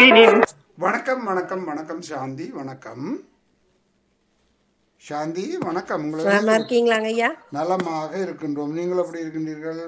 நோக்கி நின் வணக்கம் வணக்கம் வணக்கம் சாந்தி வணக்கம் சாந்தி வணக்கம் நலமா உங்களுக்கு இருக்கீங்களாங்க ஐயா நலமாக இருக்கின்றோம் நீங்கள் எப்படி இருக்கின்றீர்கள்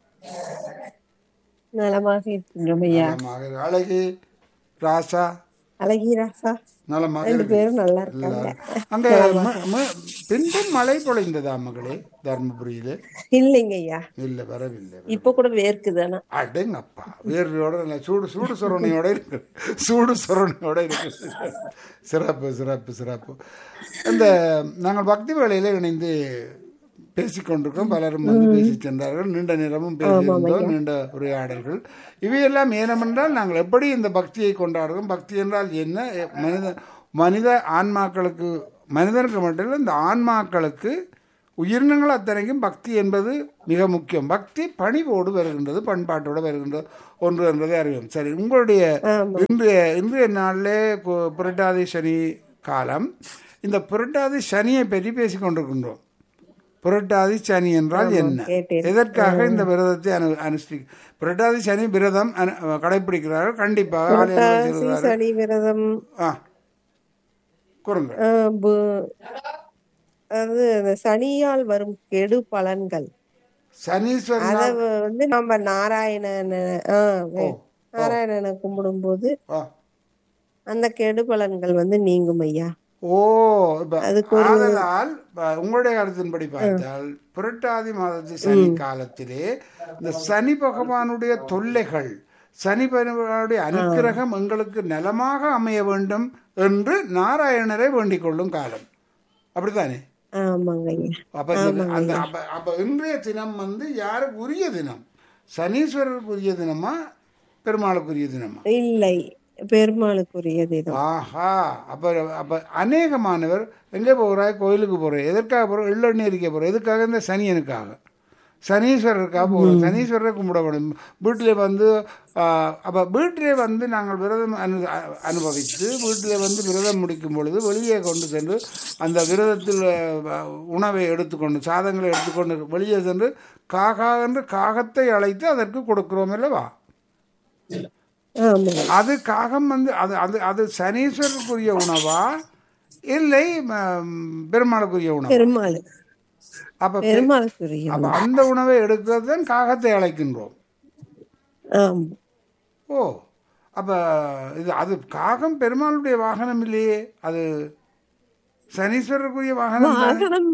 நலமாக இருக்கின்றோம் ஐயா நலமாக இரு- அழகி ராசா அழகிராசா நலமாக ரெண்டு இருக்கு பேரும் நல்லா இருக்காங்க எல்லாரும். அங்க ம- ம- பின்பும் மழை பொழிந்ததா மகளே தர்மபுரியில இல்லைங்க ஐயா இல்ல வரவில்லை இப்ப கூட வேர்க்குதானா அடேங்கப்பா வேர்வையோட நல்ல சூடு சூடு சொரணையோட இருக்கு சூடு சொரணையோட இருக்கு சிறப்பு சிறப்பு சிறப்பு இந்த நாங்கள் பக்தி வேளையில இணைந்து பேசிக்கொண்டிருக்கோம் பலரும் வந்து பேசி சென்றார்கள் நீண்ட நேரமும் பேசியிருந்தோம் நீண்ட உரையாடல்கள் இவையெல்லாம் ஏனமென்றால் நாங்கள் எப்படி இந்த பக்தியை கொண்டாடுறோம் பக்தி என்றால் என்ன எ- மனித மனித ஆன்மாக்களுக்கு மனிதனுக்கு மட்டும் இல்லை இந்த ஆன்மாக்களுக்கு உயிரினங்கள் அத்தனைக்கும் பக்தி என்பது மிக முக்கியம் பக்தி பணிவோடு வருகின்றது பண்பாட்டோடு வருகின்றது ஒன்று என்பதை அறிவோம் சரி உங்களுடைய இன்றைய இன்றைய நாளிலே கு- புரட்டாதி சனி காலம் இந்த புரட்டாதி சனியை பற்றி பேசிக் கொண்டிருக்கின்றோம் புரட்டாதி சனி என்றால் என்ன கேட்டேன். எதற்காக இந்த விரதத்தை அனு அனுஷ்டி புரட்டாதி சனி விரதம் அனு- கடைபிடிக்கிறார்கள் கண்டிப்பாக ஆலயங்களில் புரட்டாசி செல்கிறார்கள். சனி விரதம் ஆ கூறுங்க ஆ, பு- அது அந்த சனியால் வரும் கெடு பலன்கள் சனீஸ்வரன் அத வ- வந்து நம்ம நாராயணனை ஆ, வே- நாராயணனை கும்பிடும்போது ஆ. அந்த கெடு பலன்கள் வந்து நீங்கும் ஐயா ஓ இப்ப அதுக்கு ஆதலால் இப்ப உங்களுடைய கருத்தின்படி பார்த்தால் புரட்டாதி மாதத்து சனி காலத்திலே இந்த சனி பகவானுடைய தொல்லைகள் சனி பகவானுடைய அனுக்கிரகம் எங்களுக்கு நலமாக அமைய வேண்டும் என்று நாராயணரை வேண்டிக் கொள்ளும் காலம் அப்படித்தானே ஆமாங்க ஐயா அப்ப இந்த- அந்த அப்ப அப்ப இன்றைய தினம் வந்து யாருக்கு உரிய தினம் சனீஸ்வரருக்கு உரிய தினமா பெருமாளுக்குரிய தினமா இல்லை பெருமாளுக்குரியது இது ஆஹா அப்ப அப்ப அநேகமானவர் எங்கே போகிறாய் கோயிலுக்கு போகிறோம் எதற்காக போகிறோம் எள்ளெண்ணி அரிக்க போகிறோம் எதுக்காக இந்த சனியனுக்காக சனீஸ்வரருக்காக போகிறோம் சனீஸ்வரரை கும்பிட வேண்டும் வீட்டிலே வந்து ஆஹ், அப்ப வீட்டிலே வந்து நாங்கள் விரதம் அனு அ- அனுபவித்து வீட்டிலே வந்து விரதம் முடிக்கும் பொழுது வெளியே கொண்டு சென்று அந்த விரதத்தில் அஹ், உணவை எடுத்துக்கொண்டு சாதங்களை எடுத்துக்கொண்டு வெளியே சென்று காகா என்று காகத்தை அழைத்து அதற்கு கொடுக்கிறோம் அல்லவா ஆமாங்க அது காகம் வந்து அது அது அது சனீஸ்வரருக்குரிய உணவா இல்லை ம, பெருமாளுக்குரிய உணவு பெருமாள் அப்ப பெ- பெருமாளுக்குரிய அப்ப அந்த உணவை எடுக்கிறது தான் காகத்தை அழைக்கின்றோம் ஆமா ஓ அப்ப இது அது காகம் பெருமாளுடைய வாகனம் இல்லையே அது சனீஸ்வரருக்குரிய வாகனம் தானே? வாகனம்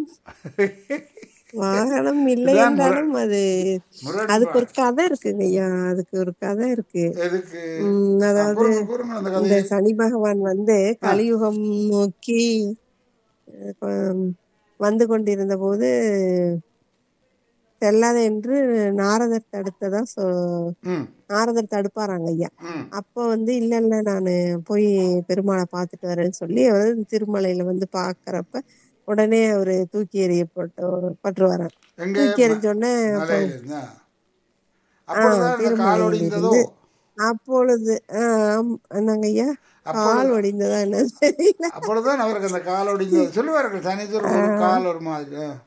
வாகனம் இல்லை இதுதான் என்றாலும் அது முரண் அதுக்கு ஒரு கதை இருக்குங்க ஐயா அதுக்கு ஒரு கதை இருக்கு எதுக்கு உம், அதாவது கூறுங்க, கூறுங்க அந்த இந்த கதையை சனி பகவான் வந்து கலியுகம் நோக்கி அஹ், வந்து கொண்டிருந்த போது செல்லாத என்று நாரதர் தடுத்ததா சொ- ம் நாரதர் தடுப்பாராங்க ஐயா ம் அப்ப வந்து இல்ல இல்ல நானு போய் பெருமாளை பார்த்துட்டு வரேன்னு சொல்லி அவர் திருமலையில வந்து பாக்குறப்ப உடனே அவரு தூக்கி எறியப்பட்டு பட்டுருவாராம் எங்க தூக்கி எறிஞ்ச உடனே மலையில இருந்தா அப்பொழுதுதான் அந்த கால் ஒடிந்ததோ அப்பொழுது ஆஹ் ஆம், என்னங்க ஐயா கால் ஒடிந்ததா என்ன தெரியல அப்பொழுதுதான் அவருக்கு அந்த கால் ஒடிந்தது சொல்லுவார்கள் சனீஸ்வரர் ஒரு கால் ஒரு மாதிரி ஆ.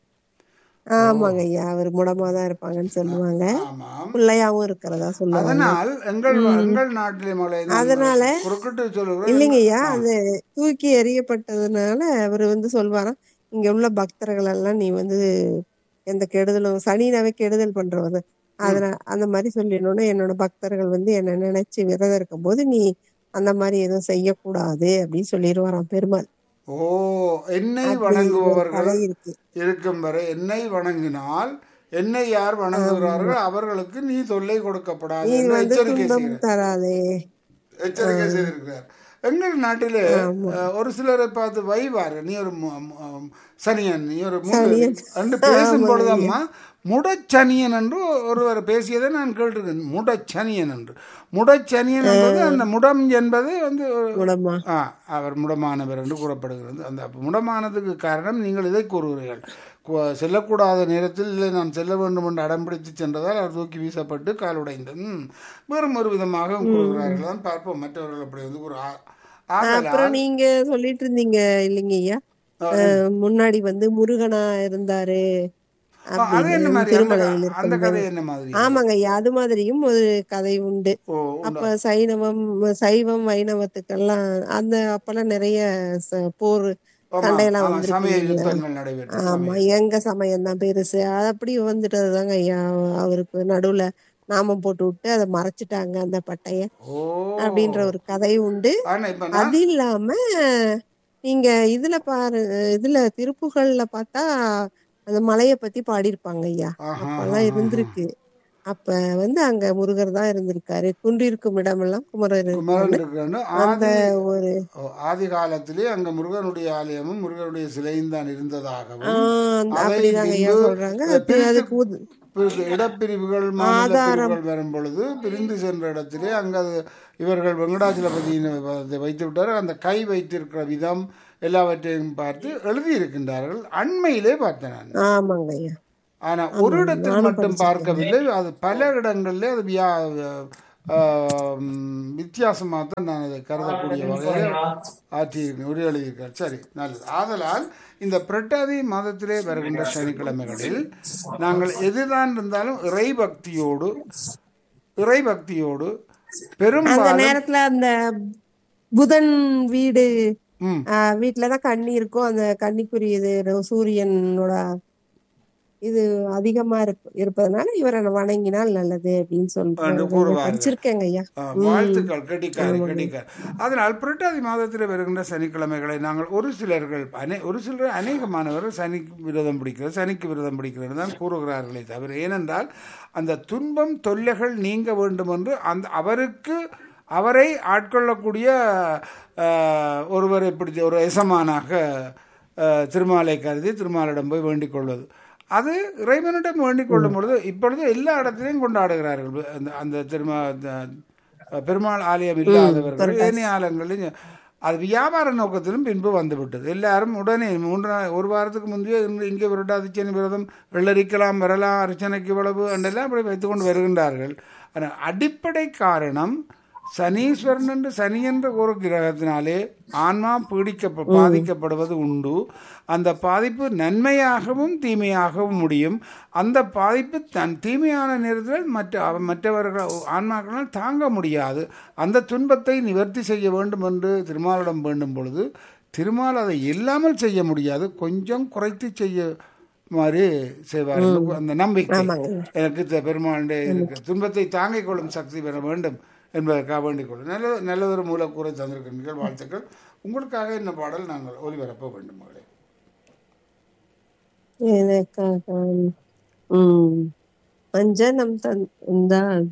ஆமாங்க ஐயா அவர் முடமா தான் இருப்பாங்கன்னு சொல்லுவாங்க ஆமாம் பிள்ளையாவும் இருக்கிறதா சொல்லுவாங்க அதனால் எங்கள் எங்கள் நாட்டிலே மலை அதனால குறுக்கிட்டு சொல்லுகிறேன் இல்லைங்க ஐயா அது தூக்கி எறியப்பட்டதுனால அவர் வந்து சொல்வாராம் இங்க உள்ள பக்தர்கள் எல்லாம் நீ வந்து எந்த கெடுதலும் சனினாவே கெடுதல் பண்றவர் அதனால அந்த மாதிரி சொல்லிடணும்னா என்னோட பக்தர்கள் வந்து என்ன நினைச்சு விரதம் இருக்கும்போது நீ அந்த மாதிரி எதுவும் செய்யக்கூடாது அப்படின்னு சொல்லிடுவாராம் பெருமாள் ஓ என்னை அப்படி ஒரு வணங்குபவர்கள் கதை இருக்கு இருக்கும் வரை என்னை வணங்கினால் என்னை யார் வணங்குகிறார்கள் அவர்களுக்கு நீ தொல்லை கொடுக்கப்படாது நீ என்று வந்து எச்சரிக்கை துன்பம் செய்கிறார் தராதே எச்சரிக்கை செய்திருக்கிறார் எங்கள் நாட்டிலே அஹ், ஒரு சிலரை பார்த்து வைவார் நீ ஒரு மு- மு- சனியன் நீ ஒரு முடு என்று பேசும் பொழுதம்மா முடச்சனியன் என்று ஒருவர் பேசியதை நான் கேட்டிருக்கேன் முடச்சனியன் என்று முடச்சனியன் என்பது அந்த முடம் என்பது வந்து ஒரு- முடமா ஆ அவர் முடமானவர் என்று கூறப்படுகிறது அந்த அப்ப முடமானதுக்கு காரணம் நீங்கள் இதை கூறுகிறீர்கள் கு- செல்லக்கூடாத நேரத்தில் இல்லை நான் செல்ல வேண்டும் என்று அடம்பிடித்து சென்றதால் அவர் தூக்கி வீசப்பட்டு கால் உடைந்தது ம், வேறும் ஒரு விதமாக கூறுகிறார்கள் தான் பார்ப்போம் மற்றவர்கள் அப்படி வந்து கூறு ஆ- ஆதலால் அப்புறம் நீங்க சொல்லிட்டு இருந்தீங்க இல்லைங்க ஐயா அஹ் முன்னாடி வந்து முருகனா இருந்தாரு அது என்ன அப்படின்னு மாதிரி அந்த திருமலையில் அந்த இருக்கும் கதை என்ன மாதிரி ஆமாங்க ஐயா அது மாதிரியும் ஒரு கதை உண்டு ஓ அப்ப சைனவம் சைவம் வைணவத்துக்கெல்லாம் அந்த அப்பெல்லாம் நிறைய ச- போர் ஆமா சண்டையெல்லாம் ஆமா வந்திருக்கு சமய இல்லைங்களா யுத்தங்கள் நடைபெற்ற ஆமா சமயம் எங்க சமயம் தான் பெருசு அது அப்படி வந்துட்டதுதாங்க ஐயா அவருக்கு நடுவுல நாமம் போட்டு விட்டு அதை மறைச்சிட்டாங்க அந்த பட்டைய ஓ அப்படின்ற ஒரு கதை உண்டு ஆனா இப்ப நான் அது இல்லாம நீங்க இதுல பாரு இதுல திருப்புகள்ல பார்த்தா அந்த மலைய பத்தி பாடியிருப்பாங்க ஐயா ஆஹா அப்பெல்லாம் இருந்திருக்கு அப்ப வந்து அங்க முருகர் தான் இருந்திருக்காரு குன்றிருக்கும் இடமெல்லாம் குமரர் குமரன் இருக்கான்னு இருக்கிறன்னு அந்த ஆதி ஒரு ஓ, ஆதி காலத்திலே அங்க முருகனுடைய ஆலயமும் முருகனுடைய சிலையும் தான் இருந்ததாகவும் ஆஹ் அந்த அதை அப்படிதாங்க ஐயா பின்பு சொல்றாங்க அஹ், அது பிரித்து அதுக்கு உது- பிரித்து இடப்பிரிவுகள் மாநில ஆதாரம் பிரிவுகள் வரும் பொழுது பிரிந்து சென்ற இடத்திலே அங்க அது இவர்கள் வெங்கடாச்சலபதியின் அதை வைத்து விட்டார் அந்த கை வைத்திருக்கிற விதம் எல்லாவற்றையும் பார்த்து எழுதியிருக்கின்றார்கள் அண்மையிலே பார்த்தேன் நான் ஆமாங்க ஐயா ஆனா ஒரு ஆமாங்க இடத்தில் நானும் மட்டும் படிச்சிருக்கேன் பார்க்கவில்லை அது பல இடங்களிலே அது வியா வித்தியாசமாக தான் நான் அதை கருதக்கூடிய வகையில் ஆற்றியிருக்கேன் உரை எழுதியிருக்கார் சரி நல்லது ஆதலால் இந்த பிரட்டாதி மாதத்திலே வருகின்ற சனிக்கிழமைகளில் நாங்கள் எதுதான் இருந்தாலும் இறை பக்தியோடு இறை பக்தியோடு அந்த பெரும்பாலும் நேரத்துல அந்த புதன் வீடு ம் ஆஹ் வீட்டுலதான் கன்னி இருக்கும் அந்த கன்னிக்குரியது சூரியனோட இது அதிகமா இருப்ப இருப்பதனால இவரை வணங்கினால் நல்லது அப்படின்னு என்று சொல்றாங்க ஐயா கூறுவார்கள் படிச்சிருக்கேங்க ஐயா ஆ, உம் வாழ்த்துக்கள் கெட்டிக்காரி ஆமாங்க கெட்டிக்கார் அதனால் புரட்டாதி மாதத்தில் வருகின்ற சனிக்கிழமைகளை நாங்கள் ஒரு சிலர்கள் அனே ஒரு சிலர் அநேகமானவர்கள் சனிக்கு விரதம் பிடிக்கிறது சனிக்கு விரதம் பிடிக்கிறது தான் கூறுகிறார்களே தவிர ஏனென்றால் அந்த துன்பம் தொல்லைகள் நீங்க வேண்டும் என்று அந்த அவருக்கு அவரை ஆட்கொள்ளக்கூடிய ஆ, ஒருவரை பிடித்த ஒரு எசமானாக ஆ, திருமாலை கருதி திருமாலிடம் போய் வேண்டிக் கொள்வது அது இறைவனிடம் வேண்டிக் கொள்ளும் பொழுது இப்பொழுது எல்லா இடத்திலையும் கொண்டாடுகிறார்கள் அந்த அந்த திருமா அந்த பெருமாள் ஆலயம் இல்லாதவர்கள் புரட்டாசி ஏனைய ஆலயங்களிலும் அது வியாபார நோக்கத்திலும் பின்பு வந்துவிட்டது எல்லாரும் உடனே மூன்று நாள் ஒரு வாரத்துக்கு முந்தைய இன்று இங்கே விரட்டாதிச்சனி விரதம் வெள்ளரிக்கலாம் வரலாம் அர்ச்சனைக்கு இவ்வளவு என்றெல்லாம் அப்படி வைத்துக்கொண்டு வருகின்றார்கள் ஆனால் அடிப்படை காரணம் சனீஸ்வரன் என்று சனி என்ற ஒரு கிரகத்தினாலே ஆன்மா பீடிக்க பாதிக்கப்படுவது உண்டு அந்த பாதிப்பு நன்மையாகவும் தீமையாகவும் முடியும் அந்த பாதிப்பு தன் தீமையான நேரத்தில் மற்ற அவ- மற்றவர்கள் ஆன்மாக்களால் தாங்க முடியாது அந்த துன்பத்தை நிவர்த்தி செய்ய வேண்டும் என்று திருமாலிடம் வேண்டும் பொழுது திருமால் அதை இல்லாமல் செய்ய முடியாது கொஞ்சம் குறைத்து செய்ய மாதிரி செய்வார் அந்த நம்பிக்கை ஆமாங்க எனக்கு இந்த பெருமாளுடைய இருக்கு துன்பத்தை தாங்கிக் கொள்ளும் சக்தி பெற வேண்டும் என்பதற்காக வேண்டிக் கொள்ளும் நல்ல நல்லதொரு மூலக்கூறை தந்திருக்கிறீர்கள் வாழ்த்துக்கள் உங்களுக்காக என்ன பாடல் நாங்கள் ஒளிபரப்ப வேண்டும் மகளே எனக்காக உம் அஞ்சனம் தந்தால்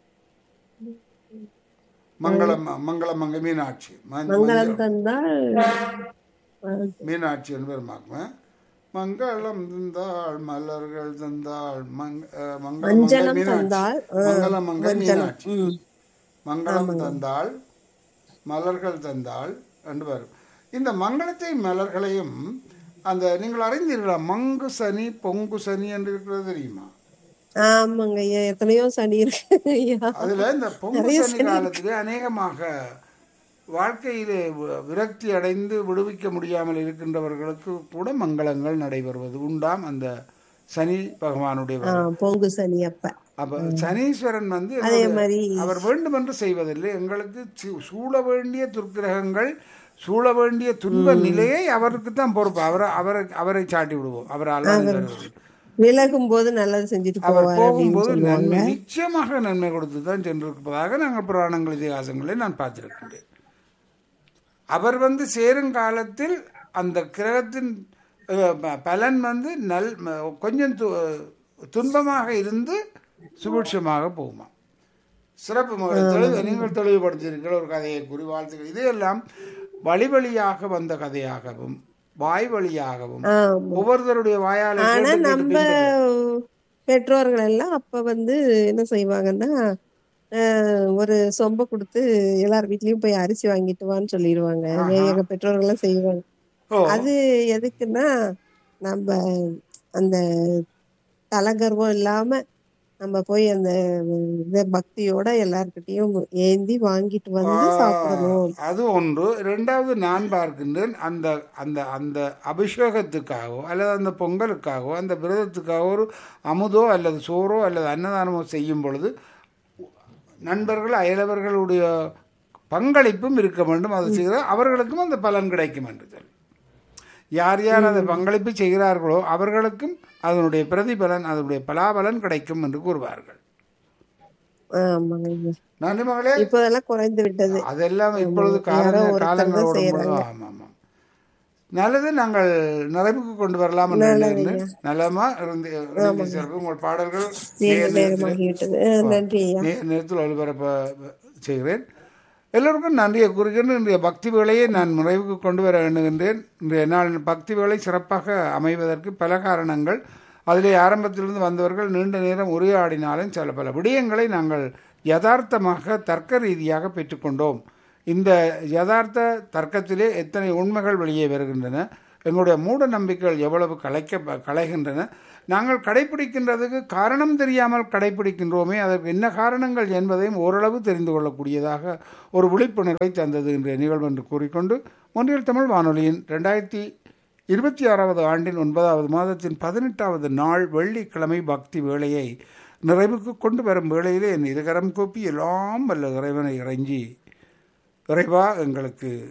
மங்களம் மங்களம் மங்க மீனாட்சி ம- மங்களம் மஞ்சள் தந்தால் மீனாட்சி என்பர் மாக்குமே மங்களம் தந்தாள் மலர்கள் தந்தாள் மங்க அஹ், மங்களம் மங்கை அஞ்சனம் மீனாட்சி தந்தால் மங்களம் மங்கை மஞ்சனம் மீனாட்சி உம் மங்களம் தந்தாள் மலர்கள் தந்தாள் என்று வரும் இந்த மங்களத்தை மலர்களையும் அந்த நீங்கள் அறிந்தீர்களா மங்கு சனி பொங்கு சனி என்று இருக்கிறது தெரியுமா ஆமாங்க ஐயா எத்தனையோ சனி இருக்கு ஐயா அதுல இந்த பொங்கு நிறைய சனி காலத்திலே அநேகமாக வாழ்க்கையிலே வி- விரக்தி அடைந்து விடுவிக்க முடியாமல் இருக்கின்றவர்களுக்கு கூட மங்களங்கள் நடைபெறுவது உண்டாம் அந்த சனி பகவானுடைய வரம். ஆஹ் பொங்கு சனி அப்ப அப்ப சனீஸ்வரன் வந்து அதே எங்களுடைய- மாதிரி அவர் வேண்டுமென்று செய்வதில்லை எங்களுக்கு சு- சூழ வேண்டிய துர்க்கிரகங்கள் சூழ வேண்டிய துன்ப நிலையை அவருக்கு தான் பொறுப்பு அவரை அவரை அவரை சாட்டி விடுவோம் அவரால் தான் இது வருவது. விலகும் போது நல்லது செஞ்சுட்டு அவர் போவார் அப்படின்னு போகும்போது சொல்லுவாங்க நன்மை நிச்சயமாக நன்மை கொடுத்து தான் சென்றிருப்பதாக நாங்கள் புராணங்கள் இதிகாசங்களை நான் பார்த்திருக்கின்றேன் அவர் வந்து சேரும் காலத்தில் அந்த கிரகத்தின் அஹ், ப- பலன் வந்து நல் ம- கொஞ்சம் து- துன்பமாக இருந்து சுபிட்சமாக போகுமா சிறப்பு மகள் தெளிவு நீங்கள் தெளிவுபடுத்தியிருக்கிற ஒரு கதையை கூறி வாழ்த்துக்கள் இதையெல்லாம் வழி வழியாக வந்த கதையாகவும் வாய் வழியாகவும் ஆமா. ஒவ்வொருத்தருடைய வாயால் ஆனா கேட்டு கேட்டு நம்ம பின்பற்ற- பெற்றோர்கள் எல்லாம் அப்ப வந்து என்ன செய்வாங்கன்னா ஆஹ் ஒரு சொம்ப கொடுத்து எல்லார் வீட்லயும் போய் அரிசி வாங்கிட்டு வான்னு சொல்லிடுவாங்க எங்க பெற்றோர்கள் எல்லாம் செய்வாங்க ஓ அது எதுக்குன்னா நம்ம அந்த தலகர்வம் இல்லாம நம்ம போய் அந்த இத பக்தியோட எல்லார்கிட்டயும் ஏந்தி வாங்கிட்டு வந்து சாப்பிடணும் அது ஒன்று ரெண்டாவது நான் பார்க்கின்றேன் அந்த அந்த அந்த அபிஷேகத்துக்காகவோ அல்லது அந்த பொங்கலுக்காகவோ அந்த விரதத்துக்காகவோ ஒரு அமுதோ அல்லது சோறோ அல்லது அன்னதானமோ செய்யும் பொழுது நண்பர்கள் அயலவர்களுடைய பங்களிப்பும் இருக்க வேண்டும் அது செய்கிறார் அவர்களுக்கும் அந்த பலன் கிடைக்கும் என்று சொல்லி யார் யார் அதை பங்களிப்பு செய்கிறார்களோ அவர்களுக்கும் அதனுடைய பிரதிபலன் அதனுடைய பலாபலன் கிடைக்கும் என்று கூறுவார்கள் ஆமாங்க ஐயா நன்றி மகளே இப்போதெல்லாம் குறைந்து விட்டது அதெல்லாம் இப்பொழுது யாரோ காலங்கள் ஒருத்தர் காலங்கள் தான் ஓடும்போது செய்யறாங்க. ஆமாம் ஆமாம் நல்லது நாங்கள் நிறைவுக்கு கொண்டு வரலாம் என்று எண்ணுகிறேன். நலமா இருந்து இருந்து சிறப்பு உங்கள் பாடல்கள் நீண்ட நேர் நேரத்தில் நேரமாகிவிட்டது அஹ் நன்றி ஐயா நே- நேரத்தில் ஒளிபரப்ப செய்கிறேன் எல்லோருக்கும் நன்றியை கூறுகிறேன் இன்றைய பக்தி வேலையை நான் நிறைவுக்கு கொண்டு வர எண்ணுகின்றேன் இன்றைய நாள் பக்தி வேலை சிறப்பாக அமைவதற்கு பல காரணங்கள் அதிலே ஆரம்பத்திலிருந்து வந்தவர்கள் நீண்ட நேரம் உரையாடினாலும் சில பல விடயங்களை நாங்கள் யதார்த்தமாக தர்க்க ரீதியாக பெற்றுக்கொண்டோம் இந்த யதார்த்த தர்க்கத்திலே எத்தனை உண்மைகள் வெளியே வருகின்றன எங்களுடைய மூட நம்பிக்கைகள் எவ்வளவு கலைக்க கலைகின்றன நாங்கள் கடைபிடிக்கின்றதுக்கு காரணம் தெரியாமல் கடைபிடிக்கின்றோமே அதற்கு என்ன காரணங்கள் என்பதையும் ஓரளவு தெரிந்து கொள்ளக்கூடியதாக ஒரு விழிப்புணர்வை தந்தது இன்றைய நிகழ்வு என்று கூறிக்கொண்டு ஒன்றியல் தமிழ் வானொலியின் ரெண்டாயிரத்தி இருபத்தி ஆறாவது ஆண்டின் ஒன்பதாவது மாதத்தின் பதினெட்டாவது நாள் வெள்ளிக்கிழமை பக்தி வேளையை நிறைவுக்கு கொண்டு வரும் வேளையிலே என் இருகரம் கூப்பி எல்லாம் வல்ல இறைவனை இறைஞ்சி இறைவா எங்களுக்கு